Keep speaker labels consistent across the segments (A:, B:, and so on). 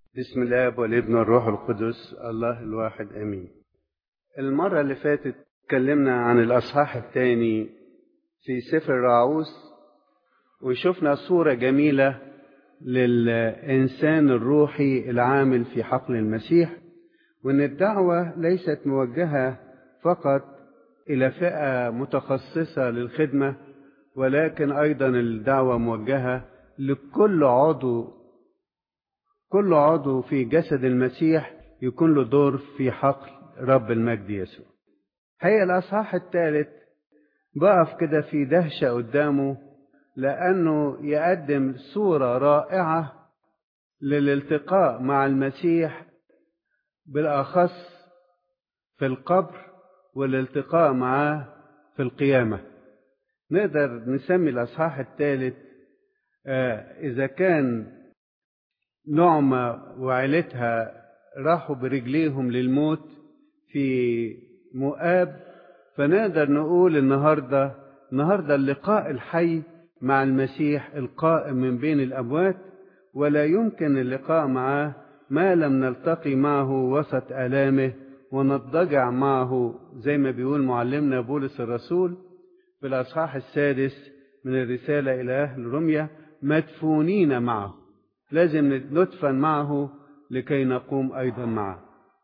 A: بسم الله والابن والروح القدس الله الواحد امين المرة اللي فاتت اتكلمنا عن الاصحاح الثاني في سفر الراعوس وشفنا صورة جميلة للإنسان الروحي العامل في حقل المسيح وإن الدعوة ليست موجهة فقط إلى فئة متخصصة للخدمة ولكن أيضا الدعوة موجهة لكل عضو كل عضو في جسد المسيح يكون له دور في حقل رب المجد يسوع هي الأصحاح الثالث بقف كده في دهشة قدامه لأنه يقدم صورة رائعة للالتقاء مع المسيح بالأخص في القبر والالتقاء معاه في القيامة نقدر نسمي الأصحاح الثالث إذا كان نعمة وعيلتها راحوا برجليهم للموت في مؤاب فنقدر نقول النهاردة النهاردة اللقاء الحي مع المسيح القائم من بين الأموات ولا يمكن اللقاء معه ما لم نلتقي معه وسط آلامه ونضجع معه زي ما بيقول معلمنا بولس الرسول في الأصحاح السادس من الرسالة إلى أهل روميا مدفونين معه لازم ندفن معه لكي نقوم أيضا معه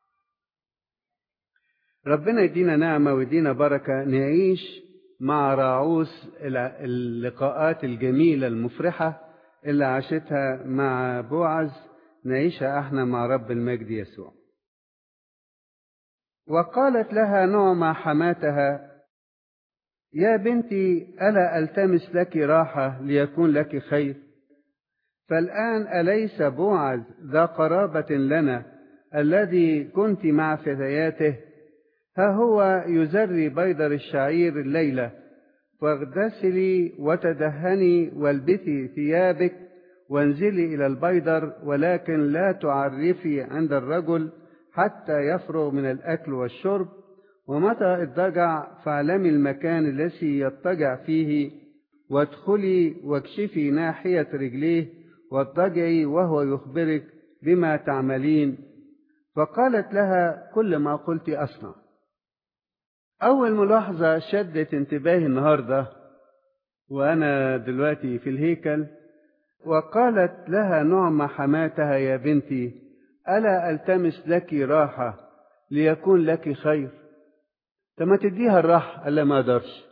A: ربنا يدينا نعمة ويدينا بركة نعيش مع راعوس اللقاءات الجميلة المفرحة اللي عاشتها مع بوعز نعيشها احنا مع رب المجد يسوع وقالت لها نعمة حماتها يا بنتي ألا ألتمس لك راحة ليكون لك خير فالآن أليس بوعز ذا قرابة لنا الذي كنت مع فتياته ها هو يزري بيضر الشعير الليلة فاغتسلي وتدهني والبثي ثيابك وانزلي إلى البيضر ولكن لا تعرفي عند الرجل حتى يفرغ من الأكل والشرب ومتى اضطجع فاعلمي المكان الذي يضطجع فيه وادخلي واكشفي ناحية رجليه واضطجعي وهو يخبرك بما تعملين فقالت لها كل ما قلت أصنع أول ملاحظة شدت انتباهي النهاردة وأنا دلوقتي في الهيكل وقالت لها نعمة حماتها يا بنتي ألا ألتمس لك راحة ليكون لك خير طب ما تديها الراحة ألا ما أقدرش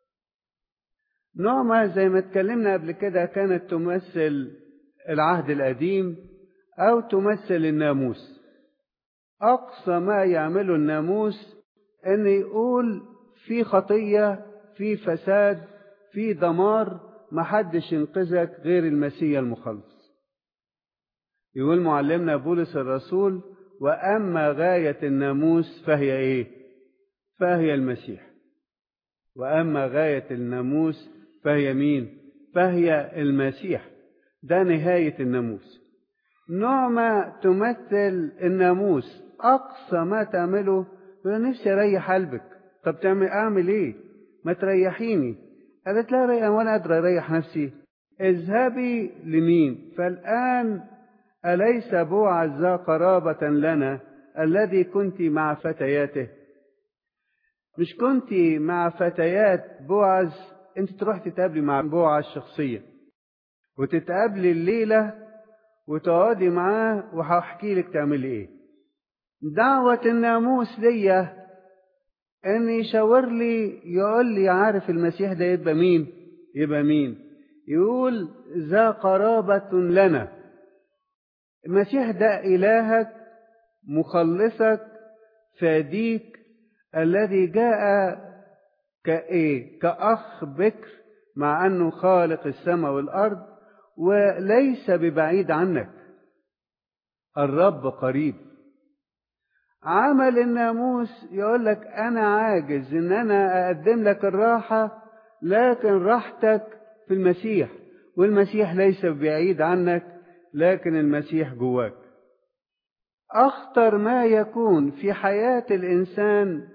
A: نعمة زي ما اتكلمنا قبل كده كانت تمثل العهد القديم أو تمثل الناموس أقصى ما يعمله الناموس ان يقول في خطيه في فساد في دمار محدش ينقذك غير المسيح المخلص يقول معلمنا بولس الرسول واما غايه الناموس فهي ايه فهي المسيح واما غايه الناموس فهي مين فهي المسيح ده نهايه الناموس نعمه تمثل الناموس اقصى ما تعمله يقول نفسي اريح قلبك طب تعمل اعمل ايه ما تريحيني قالت لا ريح وانا قادره اريح نفسي اذهبي لمين فالان اليس بوعز ذا قرابه لنا الذي كنت مع فتياته مش كنت مع فتيات بوعز انت تروح تتقابلي مع بوعز شخصيا وتتقابلي الليله وتقعدي معاه وهحكي لك تعملي ايه دعوة الناموس ليا ان يشاور لي يقول لي عارف المسيح ده يبقى مين يبقى مين يقول ذا قرابة لنا المسيح ده إلهك مخلصك فاديك الذي جاء كإيه كأخ بكر مع أنه خالق السماء والأرض وليس ببعيد عنك الرب قريب عمل الناموس يقول لك انا عاجز ان انا اقدم لك الراحه لكن راحتك في المسيح والمسيح ليس بعيد عنك لكن المسيح جواك اخطر ما يكون في حياه الانسان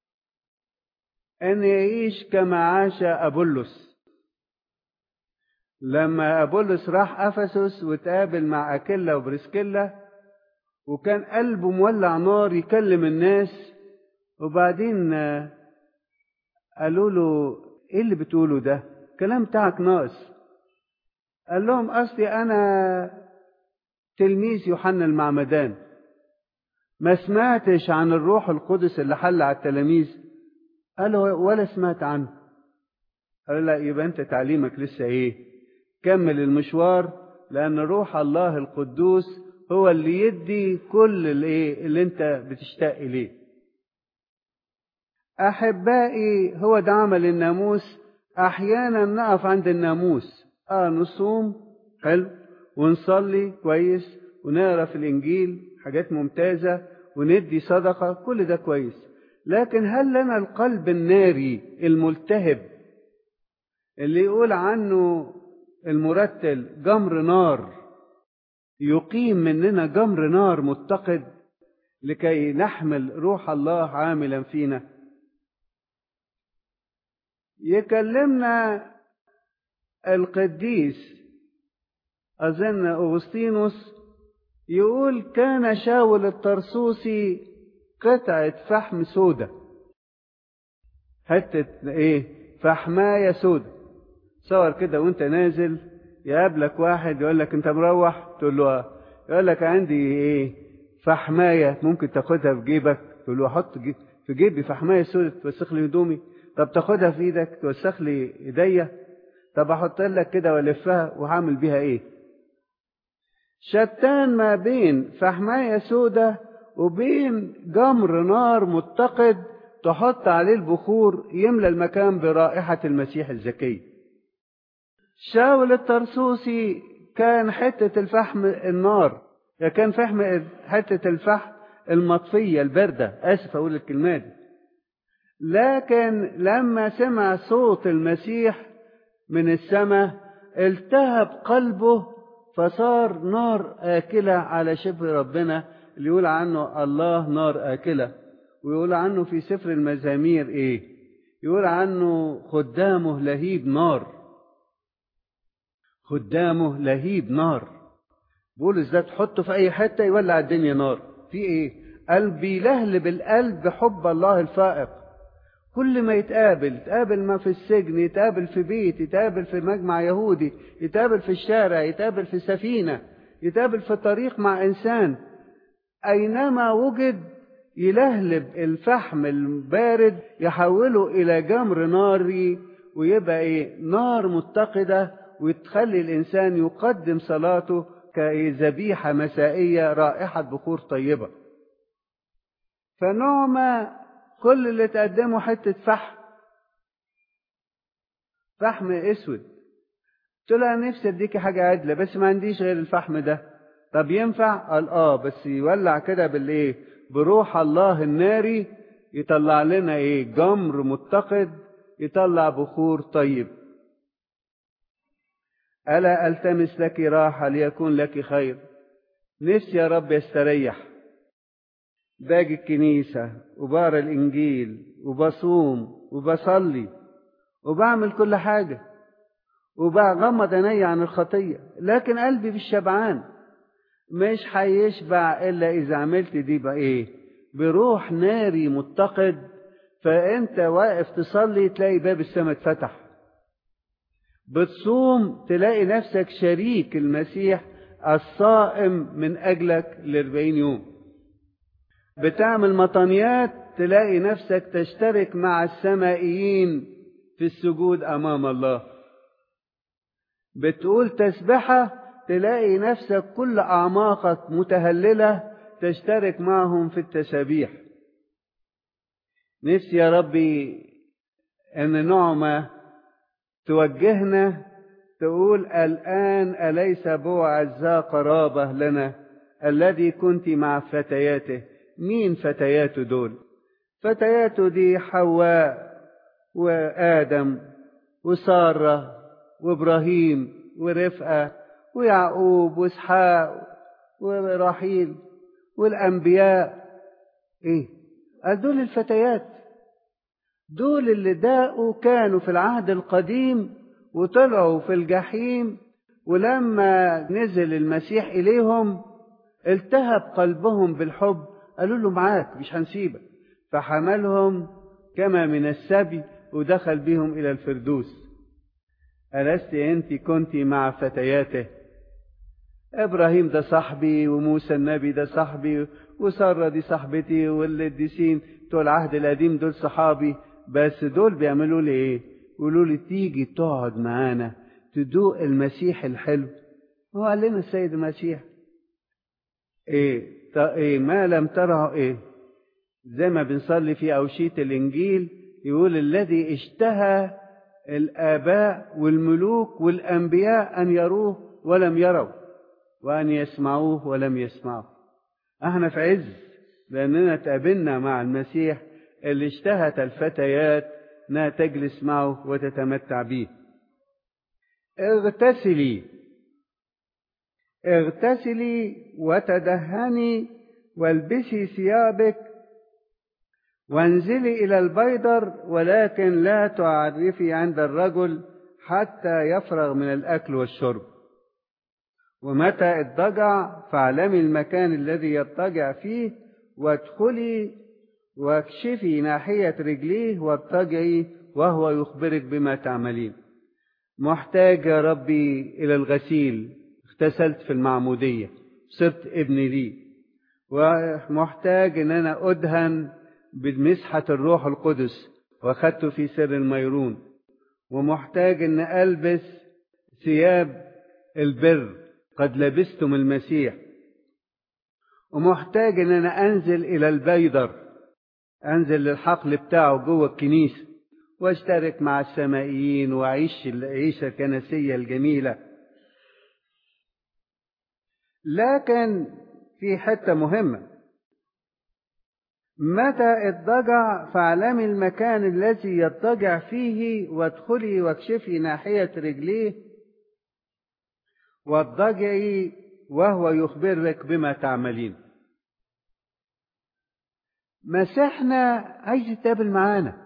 A: ان يعيش كما عاش ابولس لما أبولس راح أفسس وتقابل مع أكيلا وبرسكيلا وكان قلبه مولع نار يكلم الناس وبعدين قالوا له ايه اللي بتقوله ده كلام بتاعك ناقص قال لهم اصلي انا تلميذ يوحنا المعمدان ما سمعتش عن الروح القدس اللي حل على التلاميذ قالوا ولا سمعت عنه قال لا يبقى انت تعليمك لسه ايه كمل المشوار لان روح الله القدوس هو اللي يدي كل الايه اللي انت بتشتاق اليه احبائي هو ده عمل الناموس احيانا نقف عند الناموس اه نصوم حلو ونصلي كويس ونقرا في الانجيل حاجات ممتازه وندي صدقه كل ده كويس لكن هل لنا القلب الناري الملتهب اللي يقول عنه المرتل جمر نار يقيم مننا جمر نار متقد لكي نحمل روح الله عاملا فينا يكلمنا القديس أظن أغسطينوس يقول كان شاول الطرسوسي قطعة فحم سودة حتة ايه فحماية سودة صور كده وانت نازل يقابلك واحد يقول لك انت مروح تقول له اه يقول لك عندي ايه فحماية ممكن تاخدها في جيبك تقول له احط في جيبي فحماية سودة توسخ لي هدومي طب تاخدها في ايدك توسخ لي ايديا طب احط لك كده والفها وهعمل بيها ايه شتان ما بين فحماية سودة وبين جمر نار متقد تحط عليه البخور يملى المكان برائحة المسيح الزكي شاول الترسوسي كان حتة الفحم النار كان فحم حتة الفحم المطفية الباردة آسف أقول الكلمة دي لكن لما سمع صوت المسيح من السماء التهب قلبه فصار نار آكلة على شبه ربنا اللي يقول عنه الله نار آكلة ويقول عنه في سفر المزامير إيه يقول عنه خدامه لهيب نار خدامه لهيب نار بولس ده تحطه في أي حتة يولع الدنيا نار في إيه قلب يلهلب القلب بحب الله الفائق كل ما يتقابل يتقابل ما في السجن يتقابل في بيت يتقابل في مجمع يهودي يتقابل في الشارع يتقابل في سفينة يتقابل في طريق مع إنسان أينما وجد يلهلب الفحم البارد يحوله إلى جمر ناري ويبقى إيه نار متقدة وتخلي الإنسان يقدم صلاته كذبيحة مسائية رائحة بخور طيبة فنعمة كل اللي تقدمه حتة فحم فحم اسود قلت لها نفسي اديكي حاجة عدلة بس ما عنديش غير الفحم ده طب ينفع قال اه بس يولع كده بالايه بروح الله الناري يطلع لنا ايه جمر متقد يطلع بخور طيب ألا ألتمس لك راحة ليكون لك خير نفسي يا رب يستريح باجي الكنيسة وبقرا الإنجيل وبصوم وبصلي وبعمل كل حاجة وبغمض عيني عن الخطية لكن قلبي مش شبعان مش هيشبع إلا إذا عملت دي بقى إيه بروح ناري متقد فأنت واقف تصلي تلاقي باب السماء اتفتح بتصوم تلاقي نفسك شريك المسيح الصائم من أجلك لأربعين يوم بتعمل مطنيات تلاقي نفسك تشترك مع السمائيين في السجود أمام الله بتقول تسبحة تلاقي نفسك كل أعماقك متهللة تشترك معهم في التسابيح نفسي يا ربي أن نعمة توجهنا تقول الآن أليس بوعز ذا قرابة لنا الذي كنت مع فتياته مين فتياته دول فتياته دي حواء وآدم وسارة وإبراهيم ورفقة ويعقوب وإسحاق ورحيل والأنبياء إيه قال دول الفتيات دول اللي داقوا كانوا في العهد القديم وطلعوا في الجحيم ولما نزل المسيح إليهم التهب قلبهم بالحب قالوا له معاك مش هنسيبك فحملهم كما من السبي ودخل بهم إلى الفردوس ألست أنت كنت مع فتياته إبراهيم ده صاحبي وموسى النبي ده صاحبي وسارة دي صاحبتي والقديسين بتوع العهد القديم دول صحابي بس دول بيعملوا لي ايه يقولوا لي تيجي تقعد معانا تدوق المسيح الحلو هو قال لنا السيد المسيح ايه ايه ما لم تره ايه زي ما بنصلي في أوشية الإنجيل يقول الذي اشتهى الآباء والملوك والأنبياء أن يروه ولم يروا وأن يسمعوه ولم يسمعوا احنا في عز لأننا تقابلنا مع المسيح اللي اشتهت الفتيات انها تجلس معه وتتمتع به اغتسلي اغتسلي وتدهني والبسي ثيابك وانزلي إلى البيدر ولكن لا تعرفي عند الرجل حتى يفرغ من الأكل والشرب ومتى اضطجع فاعلمي المكان الذي يضطجع فيه وادخلي واكشفي ناحية رجليه واضطجعي وهو يخبرك بما تعملين محتاج يا ربي إلى الغسيل اغتسلت في المعمودية صرت ابن لي ومحتاج ان انا ادهن بمسحة الروح القدس واخدته في سر الميرون ومحتاج ان البس ثياب البر قد لبستم المسيح ومحتاج ان انا انزل الى البيدر انزل للحقل بتاعه جوه الكنيسة واشترك مع السمائيين واعيش العيشة الكنسية الجميلة لكن في حتة مهمة متى اضطجع فاعلمي المكان الذي يضطجع فيه وادخلي واكشفي ناحية رجليه واضطجعي وهو يخبرك بما تعملين مسيحنا عايز يتقابل معانا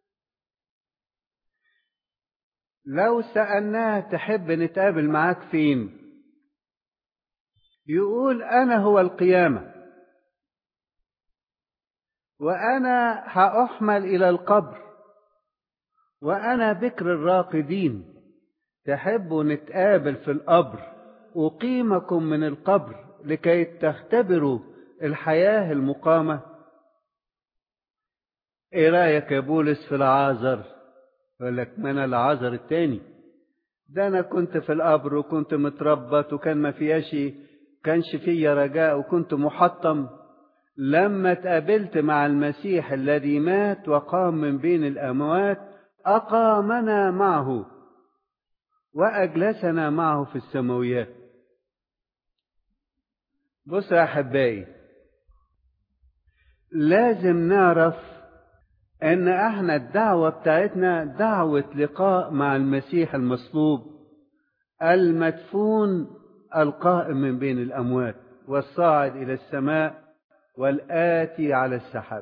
A: لو سألناه تحب نتقابل معاك فين يقول أنا هو القيامة وأنا هأحمل إلى القبر وأنا بكر الراقدين تحبوا نتقابل في القبر أقيمكم من القبر لكي تختبروا الحياة المقامة إيه رأيك يا بولس في العازر يقول لك ما أنا العازر التاني ده أنا كنت في القبر وكنت متربط وكان ما فيهاش كانش فيا رجاء وكنت محطم لما تقابلت مع المسيح الذي مات وقام من بين الأموات أقامنا معه وأجلسنا معه في السماويات بص يا أحبائي لازم نعرف أن احنا الدعوة بتاعتنا دعوة لقاء مع المسيح المصلوب المدفون القائم من بين الأموات والصاعد إلى السماء والآتي على السحاب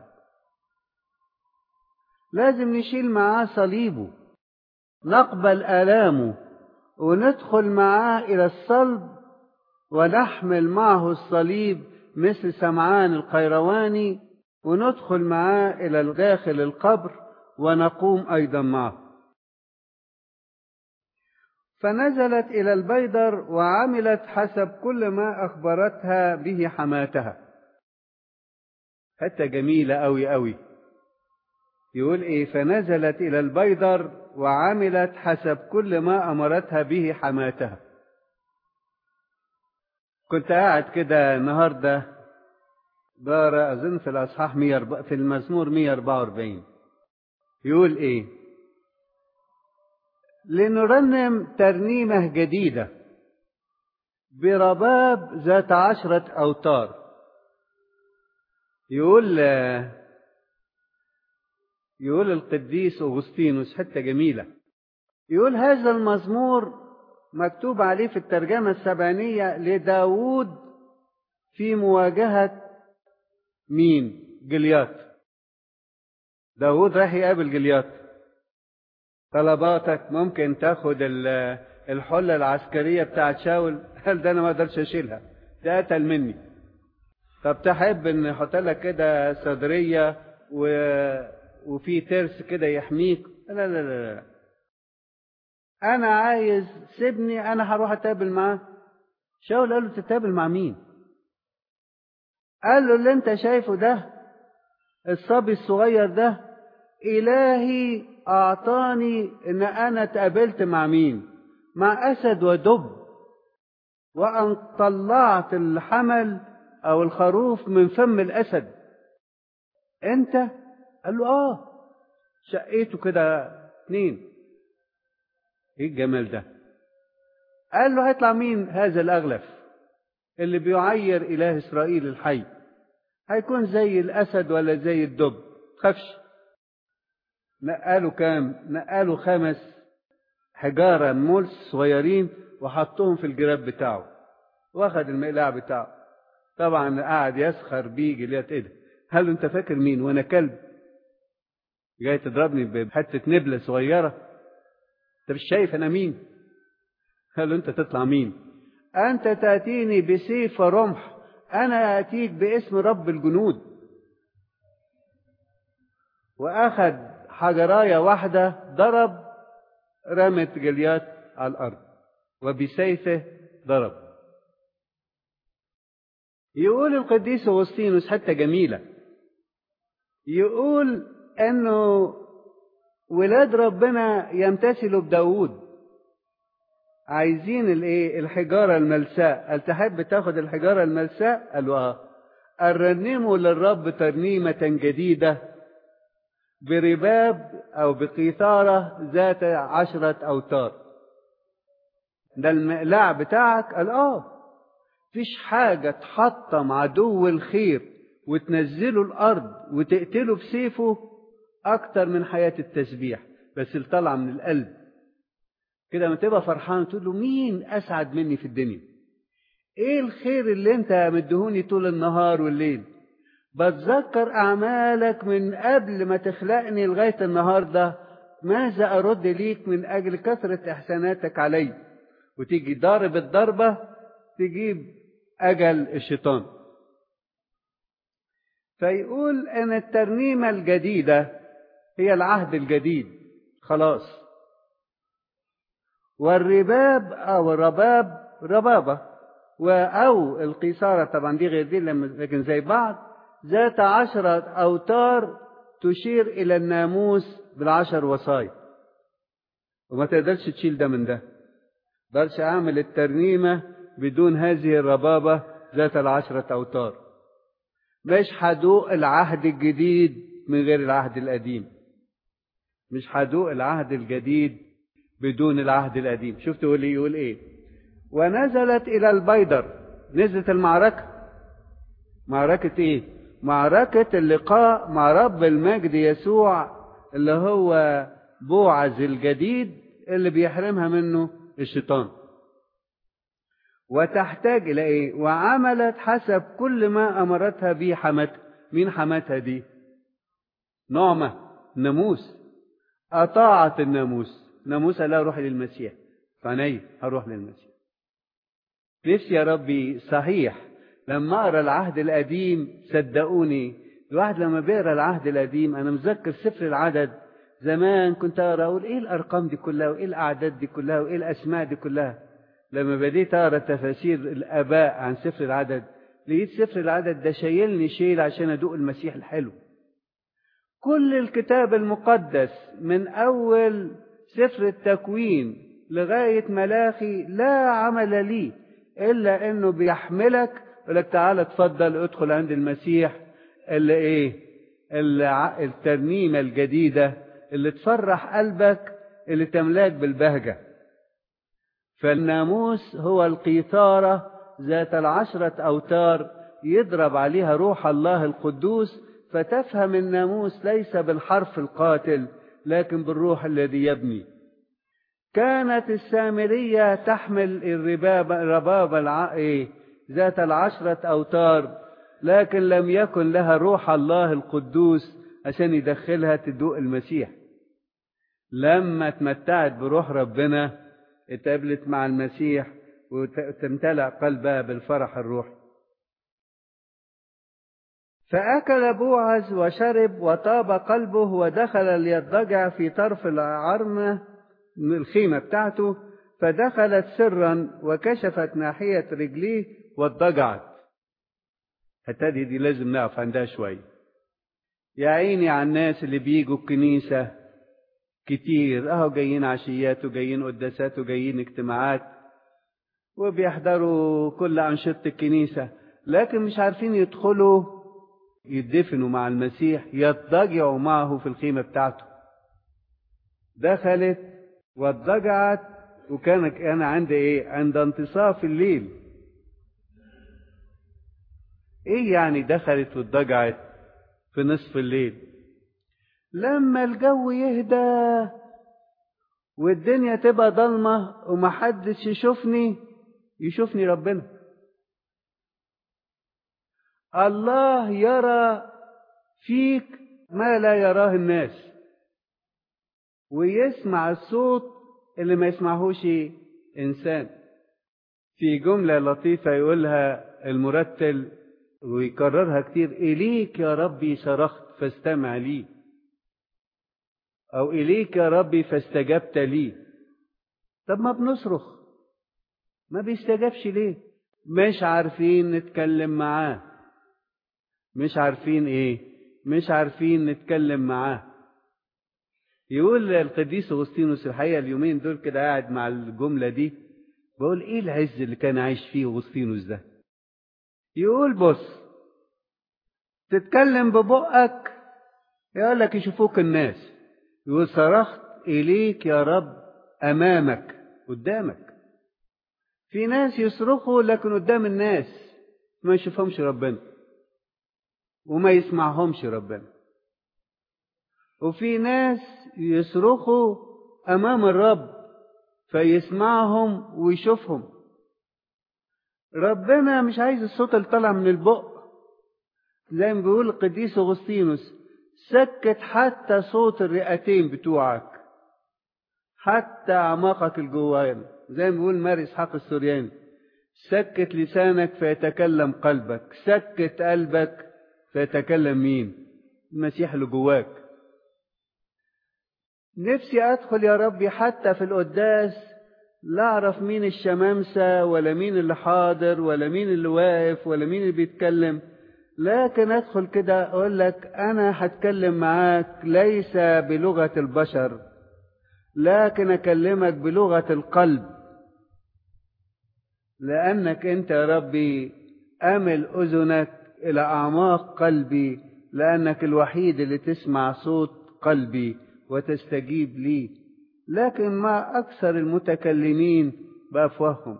A: لازم نشيل معاه صليبه نقبل آلامه وندخل معاه إلى الصلب ونحمل معه الصليب مثل سمعان القيرواني وندخل معاه إلى داخل القبر ونقوم أيضا معه فنزلت إلى البيدر وعملت حسب كل ما أخبرتها به حماتها حتى جميلة أوي أوي يقول إيه فنزلت إلى البيدر وعملت حسب كل ما أمرتها به حماتها كنت قاعد كده النهاردة بقرا أظن في الأصحاح 100 في المزمور 144 يقول إيه لنرنم ترنيمة جديدة برباب ذات عشرة أوتار يقول يقول القديس أغسطينوس حتة جميلة يقول هذا المزمور مكتوب عليه في الترجمة السبعينية لداود في مواجهة مين جليات داود راح يقابل جليات طلباتك ممكن تاخد الحلة العسكرية بتاعت شاول قال ده أنا ما أقدرش أشيلها ده قتل مني طب تحب إن أحط لك كده صدرية و... وفي ترس كده يحميك لا لا لا لا أنا عايز سيبني أنا هروح أتقابل معاه شاول قال له تتقابل مع مين قال له اللي انت شايفه ده الصبي الصغير ده إلهي أعطاني إن أنا اتقابلت مع مين مع أسد ودب وأن طلعت الحمل أو الخروف من فم الأسد أنت قال له آه شقيته كده اتنين إيه الجمال ده قال له هيطلع مين هذا الأغلف اللي بيعير إله إسرائيل الحي هيكون زي الأسد ولا زي الدب تخافش نقاله كام نقاله خمس حجارة مولس صغيرين وحطهم في الجراب بتاعه واخد المقلاع بتاعه طبعا قعد يسخر بيه جليات ايه ده هل انت فاكر مين وانا كلب جاي تضربني بحتة نبلة صغيرة انت مش شايف انا مين قال له انت تطلع مين انت تاتيني بسيف ورمح انا اتيك باسم رب الجنود واخذ حجرايه واحده ضرب رمت جليات على الارض وبسيفه ضرب يقول القديس اغسطينوس حتى جميله يقول انه ولاد ربنا يمتثلوا بداود عايزين الايه الحجاره الملساء هل تحب تاخد الحجاره الملساء قالوا اه الرنموا للرب ترنيمه جديده برباب او بقيثاره ذات عشره اوتار ده المقلاع بتاعك قال اه فيش حاجه تحطم عدو الخير وتنزله الارض وتقتله بسيفه اكتر من حياه التسبيح بس اللي طالعه من القلب كده ما تبقى فرحان تقول له مين اسعد مني في الدنيا ايه الخير اللي انت مدهوني طول النهار والليل بتذكر اعمالك من قبل ما تخلقني لغايه النهارده ماذا ارد ليك من اجل كثره احساناتك علي وتيجي ضارب الضربه تجيب اجل الشيطان فيقول ان الترنيمه الجديده هي العهد الجديد خلاص والرباب أو الرباب ربابة أو القيصارة طبعا دي غير دي لكن زي بعض ذات عشرة أوتار تشير إلى الناموس بالعشر وصايا وما تقدرش تشيل ده من ده بقدرش أعمل الترنيمة بدون هذه الربابة ذات العشرة أوتار مش هدوق العهد الجديد من غير العهد القديم مش هدوق العهد الجديد بدون العهد القديم شفت يقول ايه يقول ايه ونزلت الى البيدر نزلت المعركة معركة ايه معركة اللقاء مع رب المجد يسوع اللي هو بوعز الجديد اللي بيحرمها منه الشيطان وتحتاج الى ايه وعملت حسب كل ما امرتها به حماتها مين حماتها دي نعمة ناموس اطاعت الناموس ناموس لا روح للمسيح فعلي هروح للمسيح نفسي يا ربي صحيح لما اقرا العهد القديم صدقوني الواحد لما بيقرا العهد القديم انا مذكر سفر العدد زمان كنت اقرا اقول ايه الارقام دي كلها وايه الاعداد دي كلها وايه الاسماء دي كلها لما بديت اقرا تفاسير الاباء عن سفر العدد لقيت سفر العدد ده شايلني شيل عشان ادوق المسيح الحلو كل الكتاب المقدس من اول سفر التكوين لغاية ملاخي لا عمل لي إلا إنه بيحملك يقول لك تعالى اتفضل ادخل عند المسيح اللي إيه اللي الترنيمة الجديدة اللي تفرح قلبك اللي تملاك بالبهجة فالناموس هو القيثارة ذات العشرة أوتار يضرب عليها روح الله القدوس فتفهم الناموس ليس بالحرف القاتل لكن بالروح الذي يبني كانت السامرية تحمل الرباب الرباب الع... ذات العشرة أوتار لكن لم يكن لها روح الله القدوس عشان يدخلها تدوق المسيح لما اتمتعت بروح ربنا اتقابلت مع المسيح وتمتلأ قلبها بالفرح الروحي فأكل بوعز وشرب وطاب قلبه ودخل ليضجع في طرف العرمة من الخيمة بتاعته فدخلت سرا وكشفت ناحية رجليه واضطجعت حتى دي, دي لازم نقف عندها شوية يا عيني على الناس اللي بيجوا الكنيسة كتير اهو جايين عشيات وجايين قداسات وجايين اجتماعات وبيحضروا كل أنشطة الكنيسة لكن مش عارفين يدخلوا يدفنوا مع المسيح يضجعوا معه في الخيمة بتاعته دخلت واضجعت وكان كان عند ايه عند انتصاف الليل ايه يعني دخلت واضجعت في نصف الليل لما الجو يهدى والدنيا تبقى ضلمة ومحدش يشوفني يشوفني ربنا الله يرى فيك ما لا يراه الناس ويسمع الصوت اللي ما يسمعهوش إنسان في جملة لطيفة يقولها المرتل ويكررها كتير إليك يا ربي صرخت فاستمع لي أو إليك يا ربي فاستجبت لي طب ما بنصرخ ما بيستجابش ليه مش عارفين نتكلم معاه مش عارفين ايه مش عارفين نتكلم معاه يقول القديس اغسطينوس الحقيقه اليومين دول كده قاعد مع الجمله دي بقول ايه العز اللي كان عايش فيه اغسطينوس ده يقول بص تتكلم ببقك يقول لك يشوفوك الناس يقول صرخت اليك يا رب امامك قدامك في ناس يصرخوا لكن قدام الناس ما يشوفهمش ربنا وما يسمعهمش ربنا وفي ناس يصرخوا امام الرب فيسمعهم ويشوفهم ربنا مش عايز الصوت اللي طالع من البق زي ما بيقول القديس اغسطينوس سكت حتى صوت الرئتين بتوعك حتى اعماقك الجواني زي ما بيقول ماري اسحاق السورياني سكت لسانك فيتكلم قلبك سكت قلبك فيتكلم مين المسيح اللي جواك نفسي ادخل يا ربي حتى في القداس لا اعرف مين الشمامسه ولا مين اللي حاضر ولا مين اللي واقف ولا مين اللي بيتكلم لكن ادخل كده اقول لك انا هتكلم معاك ليس بلغه البشر لكن اكلمك بلغه القلب لانك انت يا ربي امل اذنك الى اعماق قلبي لانك الوحيد اللي تسمع صوت قلبي وتستجيب لي لكن مع اكثر المتكلمين بافواههم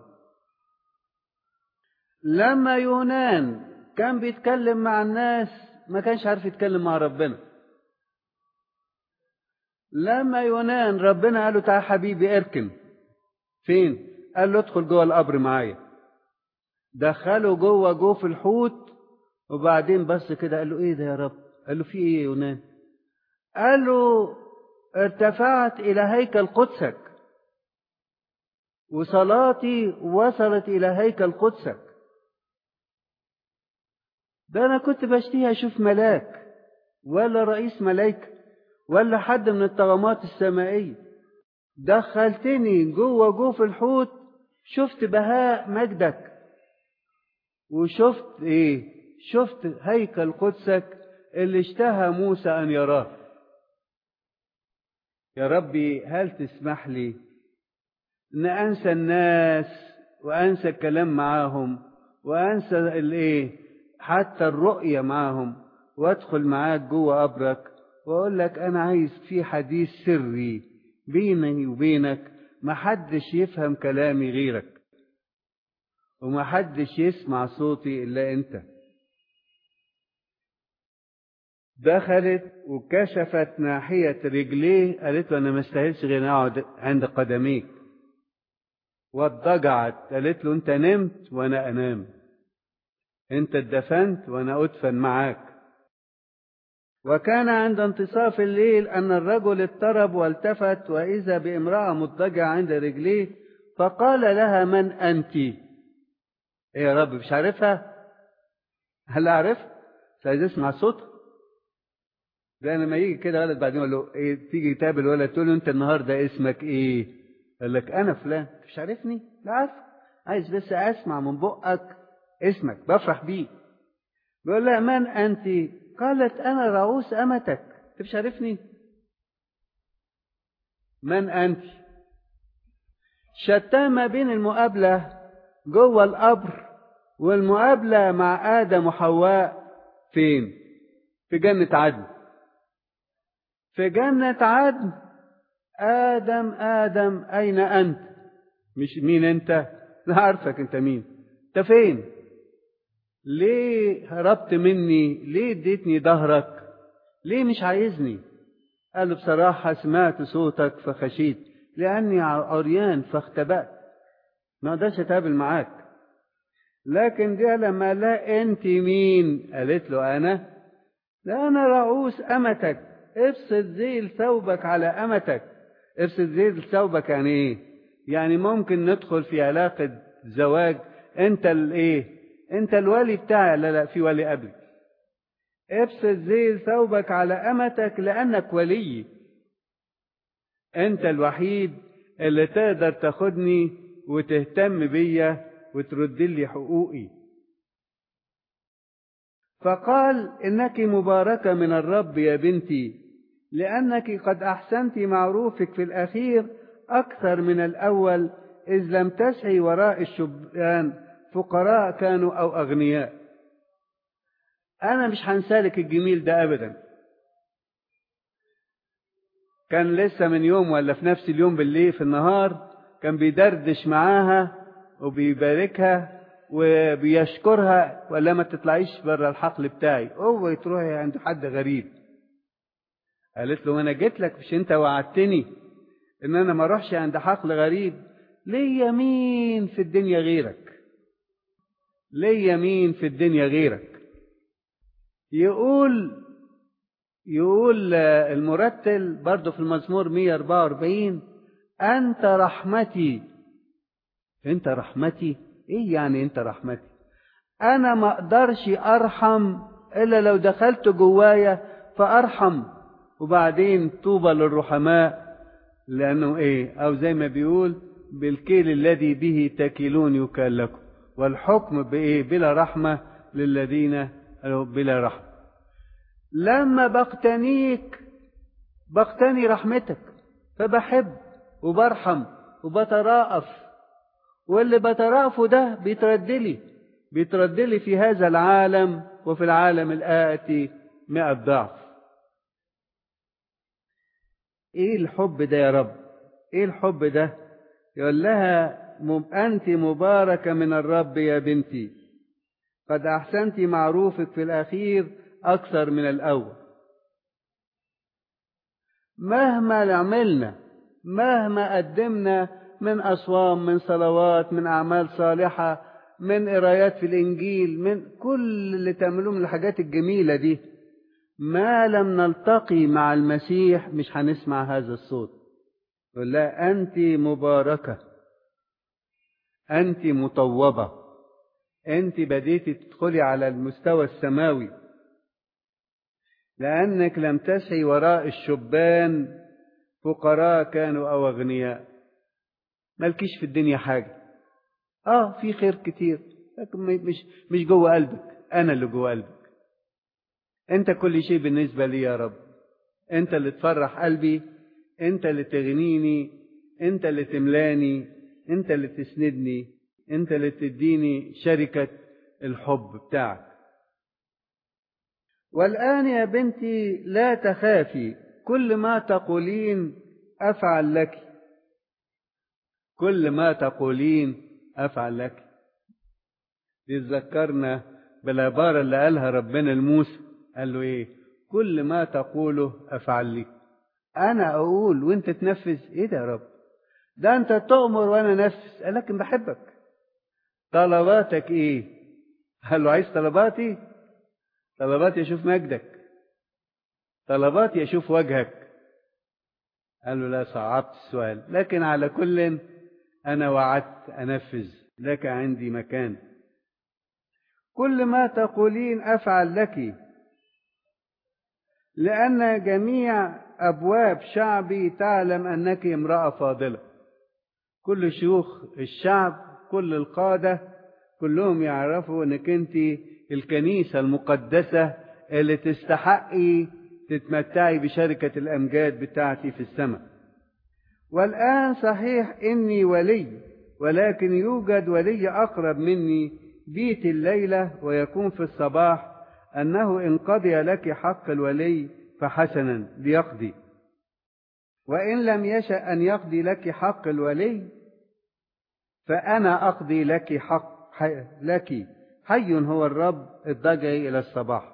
A: لما يونان كان بيتكلم مع الناس ما كانش عارف يتكلم مع ربنا لما يونان ربنا قال له تعال حبيبي اركن فين قال له ادخل جوه القبر معايا دخله جوه جوف الحوت وبعدين بص كده قال له ايه ده يا رب قال له في ايه يا يونان قال له ارتفعت الى هيكل قدسك وصلاتي وصلت الى هيكل قدسك ده انا كنت بشتهي اشوف ملاك ولا رئيس ملايكه ولا حد من الطغمات السمائيه دخلتني جوه جوف الحوت شفت بهاء مجدك وشفت ايه شفت هيكل قدسك اللي اشتهى موسى ان يراه يا ربي هل تسمح لي ان انسى الناس وانسى الكلام معاهم وانسى الايه حتى الرؤيه معاهم وادخل معاك جوه قبرك واقول لك انا عايز في حديث سري بيني وبينك محدش يفهم كلامي غيرك ومحدش يسمع صوتي الا انت دخلت وكشفت ناحية رجليه قالت له أنا ما استاهلش غير أقعد عند قدميك واضطجعت قالت له أنت نمت وأنا أنام أنت اتدفنت وأنا أدفن معاك وكان عند انتصاف الليل أن الرجل اضطرب والتفت وإذا بامرأة مضطجعة عند رجليه فقال لها من أنت إيه يا رب مش عارفها هل أعرف مش عايز أسمع صوتها ده لما يجي كده ولد بعدين يقول له إيه تيجي تقابل الولد تقول له أنت النهارده اسمك إيه؟ قال لك أنا فلان مش عارفني؟ لا عارف عايز بس أسمع من بقك اسمك بفرح بيه بيقول لها من أنت؟ قالت أنا رؤوس أمتك أنت مش عارفني؟ من أنت؟ شتان ما بين المقابلة جوه القبر والمقابلة مع آدم وحواء فين؟ في جنة عدن. في جنة عدن آدم آدم أين أنت؟ مش مين أنت؟ لا عارفك أنت مين؟ أنت فين؟ ليه هربت مني؟ ليه اديتني ظهرك؟ ليه مش عايزني؟ قال له بصراحة سمعت صوتك فخشيت لأني عريان فاختبأت ما اقدرش اتقابل معاك لكن دي لما لا انت مين قالت له انا لا انا رؤوس امتك ابسط ذيل ثوبك على امتك ابسط ذيل ثوبك يعني ايه يعني ممكن ندخل في علاقة زواج انت الايه انت الولي بتاعي لا لا في ولي قبلك ابسط ذيل ثوبك على امتك لانك ولي انت الوحيد اللي تقدر تاخدني وتهتم بيا وترد لي حقوقي فقال انك مباركه من الرب يا بنتي لانك قد احسنت معروفك في الاخير اكثر من الاول اذ لم تسعي وراء الشبان فقراء كانوا او اغنياء انا مش هنسالك الجميل ده ابدا كان لسه من يوم ولا في نفس اليوم بالليل في النهار كان بيدردش معاها وبيباركها وبيشكرها ولا ما تطلعيش بره الحقل بتاعي اوعي تروحي عند حد غريب قالت له انا جيت لك مش انت وعدتني ان انا ما اروحش عند حقل غريب ليا مين في الدنيا غيرك ليا مين في الدنيا غيرك يقول يقول المرتل برضه في المزمور 144 أنت رحمتي أنت رحمتي إيه يعني أنت رحمتي أنا ما أقدرش أرحم إلا لو دخلت جوايا فأرحم وبعدين طوبى للرحماء لأنه إيه أو زي ما بيقول بالكيل الذي به تكلون يكال لكم والحكم بإيه بلا رحمة للذين بلا رحمة لما بقتنيك بقتني رحمتك فبحب وبرحم وبتراءف واللي بتراءفه ده بيتردلي بيتردلي في هذا العالم وفي العالم الآتي مئة ضعف ايه الحب ده يا رب ايه الحب ده يقول لها أنت مباركة من الرب يا بنتي قد أحسنت معروفك في الأخير أكثر من الأول مهما عملنا مهما قدمنا من أصوام من صلوات من أعمال صالحة من قرايات في الإنجيل من كل اللي تعملوه من الحاجات الجميلة دي ما لم نلتقي مع المسيح مش هنسمع هذا الصوت يقول لا أنت مباركة أنت مطوبة أنت بديتي تدخلي على المستوى السماوي لأنك لم تسعي وراء الشبان فقراء كانوا أو أغنياء مالكيش في الدنيا حاجة آه في خير كتير لكن مش مش جوه قلبك أنا اللي جوه قلبك أنت كل شيء بالنسبة لي يا رب أنت اللي تفرح قلبي أنت اللي تغنيني أنت اللي تملاني أنت اللي تسندني أنت اللي تديني شركة الحب بتاعك والآن يا بنتي لا تخافي كل ما تقولين أفعل لك كل ما تقولين أفعل لك يتذكرنا بالعبارة اللي قالها ربنا لموسى قال له إيه كل ما تقوله أفعل لك أنا أقول وأنت تنفذ إيه ده يا رب ده أنت تؤمر وأنا نفذ قال لكن بحبك طلباتك إيه قال له عايز طلباتي طلباتي أشوف مجدك طلباتي أشوف وجهك قال له لا صعبت السؤال لكن على كل أنا وعدت أنفذ لك عندي مكان كل ما تقولين أفعل لك لأن جميع أبواب شعبي تعلم أنك امرأة فاضلة كل شيوخ الشعب كل القادة كلهم يعرفوا أنك أنت الكنيسة المقدسة اللي تستحقي تتمتعي بشركة الأمجاد بتاعتي في السماء والآن صحيح إني ولي ولكن يوجد ولي أقرب مني بيت الليلة ويكون في الصباح أنه إن قضي لك حق الولي فحسنا ليقضي وإن لم يشأ أن يقضي لك حق الولي فأنا أقضي لك حق حي لك حي هو الرب اضطجعي إلى الصباح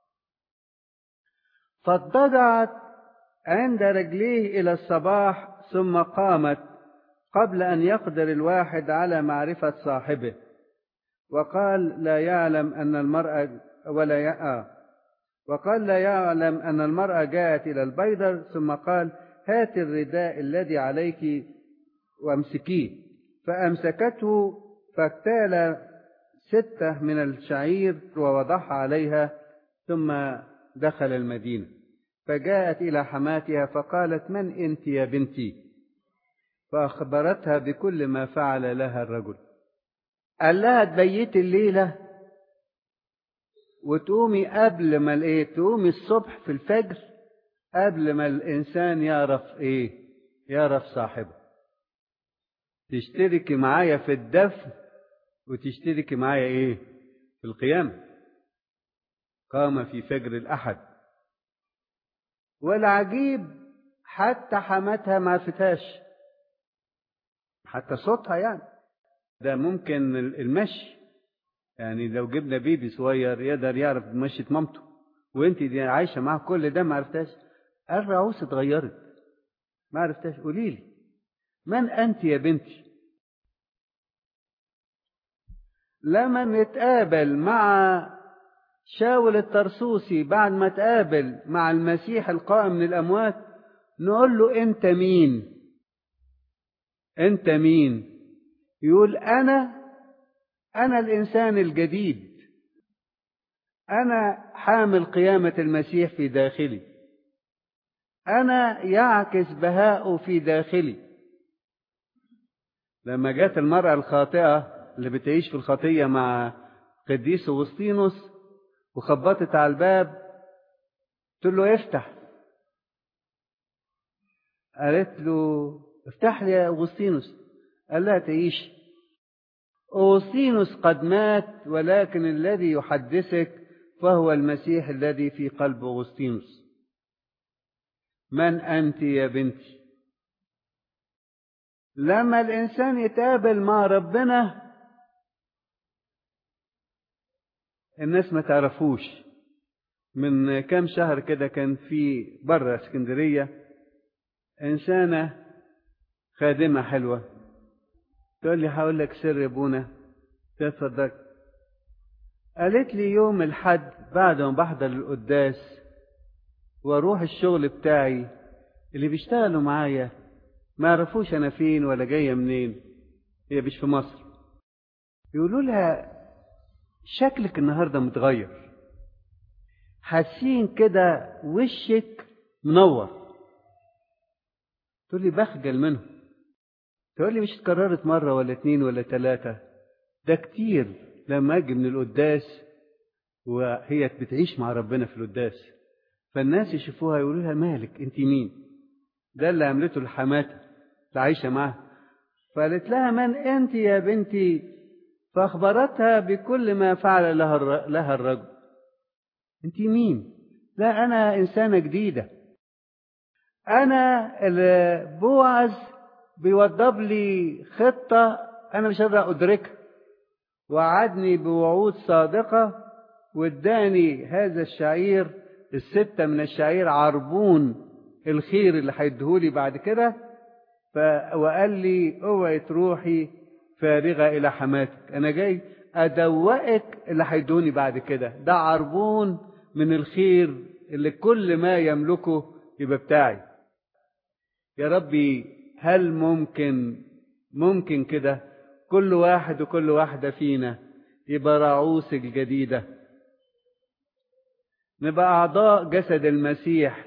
A: فاضطجعت عند رجليه إلى الصباح ثم قامت قبل أن يقدر الواحد على معرفة صاحبه وقال لا يعلم أن المرأة ولا يأى وقال لا يعلم أن المرأة جاءت إلى البيدر ثم قال هات الرداء الذي عليك وامسكيه فأمسكته فاكتال ستة من الشعير ووضعها عليها ثم دخل المدينة فجاءت إلى حماتها فقالت من أنت يا بنتي فأخبرتها بكل ما فعل لها الرجل قال لها تبيت الليلة وتقومي قبل ما الايه تقومي الصبح في الفجر قبل ما الإنسان يعرف إيه يعرف صاحبه تشتركي معايا في الدفن وتشتركي معايا إيه في القيامة قام في فجر الأحد والعجيب حتى حماتها ما عرفتهاش حتى صوتها يعني ده ممكن المشي يعني لو جبنا بيبي صغير يقدر يعرف مشية مامته وانت دي عايشة معاه كل ده ما عرفتهاش الرعوس اتغيرت ما عرفتهاش قولي لي من أنت يا بنتي لما نتقابل مع شاول الترسوسي بعد ما تقابل مع المسيح القائم من الأموات نقول له أنت مين أنت مين يقول أنا أنا الإنسان الجديد أنا حامل قيامة المسيح في داخلي أنا يعكس بهاءه في داخلي لما جت المرأة الخاطئة اللي بتعيش في الخطية مع قديس أغسطينوس وخبطت على الباب قلت له افتح قالت له افتح لي يا أغسطينوس قال لها تعيش أغسطينوس قد مات ولكن الذي يحدثك فهو المسيح الذي في قلب أغسطينوس من أنت يا بنتي لما الإنسان يتقابل مع ربنا الناس ما تعرفوش من كام شهر كده كان في بره اسكندرية إنسانة خادمة حلوة تقول لي هقول لك سر ابونا تفضل قالت لي يوم الحد بعد ما بحضر القداس واروح الشغل بتاعي اللي بيشتغلوا معايا ما يعرفوش انا فين ولا جايه منين هي مش في مصر يقولوا لها شكلك النهارده متغير حاسين كده وشك منور تقول لي بخجل منهم تقول لي مش اتكررت مرة ولا اتنين ولا تلاتة ده كتير لما اجي من القداس وهي بتعيش مع ربنا في القداس فالناس يشوفوها يقولوا لها مالك انت مين ده اللي عملته الحماتة اللي عايشة معاها فقالت لها من انت يا بنتي فاخبرتها بكل ما فعل لها لها الرجل انت مين لا انا انسانة جديدة انا اللي بوعز بيوضب لي خطة أنا مش قادر أدركها وعدني بوعود صادقة واداني هذا الشعير الستة من الشعير عربون الخير اللي هيديهولي بعد كده ف... وقال لي اوعي تروحي فارغة إلى حماتك أنا جاي أدوقك اللي هيدوني بعد كده ده عربون من الخير اللي كل ما يملكه يبقى بتاعي يا ربي هل ممكن ممكن كده كل واحد وكل واحدة فينا يبقى رعوس الجديدة نبقى أعضاء جسد المسيح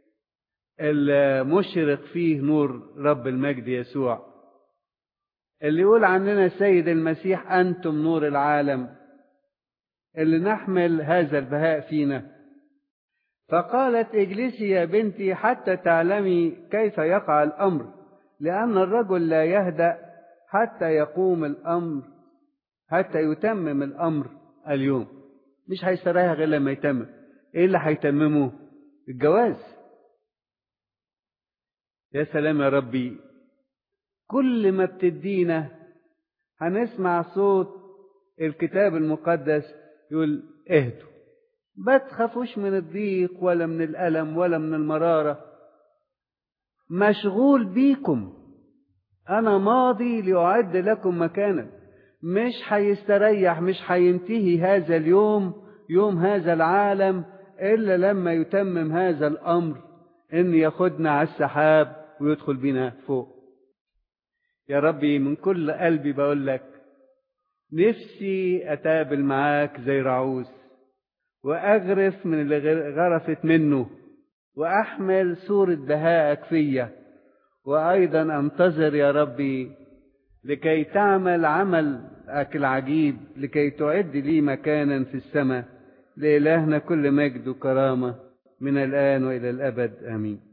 A: المشرق فيه نور رب المجد يسوع اللي يقول عننا السيد المسيح أنتم نور العالم اللي نحمل هذا البهاء فينا فقالت اجلسي يا بنتي حتى تعلمي كيف يقع الأمر لأن الرجل لا يهدأ حتى يقوم الأمر حتى يتمم الأمر اليوم مش هيستريح غير لما يتمم ايه اللي هيتممه الجواز يا سلام يا ربي كل ما بتدينا هنسمع صوت الكتاب المقدس يقول اهدوا ما تخافوش من الضيق ولا من الألم ولا من المرارة مشغول بيكم أنا ماضي لأعد لكم مكانا مش هيستريح مش هينتهي هذا اليوم يوم هذا العالم إلا لما يتمم هذا الأمر إن ياخدنا على السحاب ويدخل بنا فوق يا ربي من كل قلبي بقول لك نفسي أتقابل معاك زي رعوز وأغرف من اللي غرفت منه وأحمل صورة بهائك فيا وأيضا أنتظر يا ربي لكي تعمل عملك العجيب لكي تعد لي مكانا في السماء لإلهنا كل مجد وكرامة من الآن وإلى الأبد آمين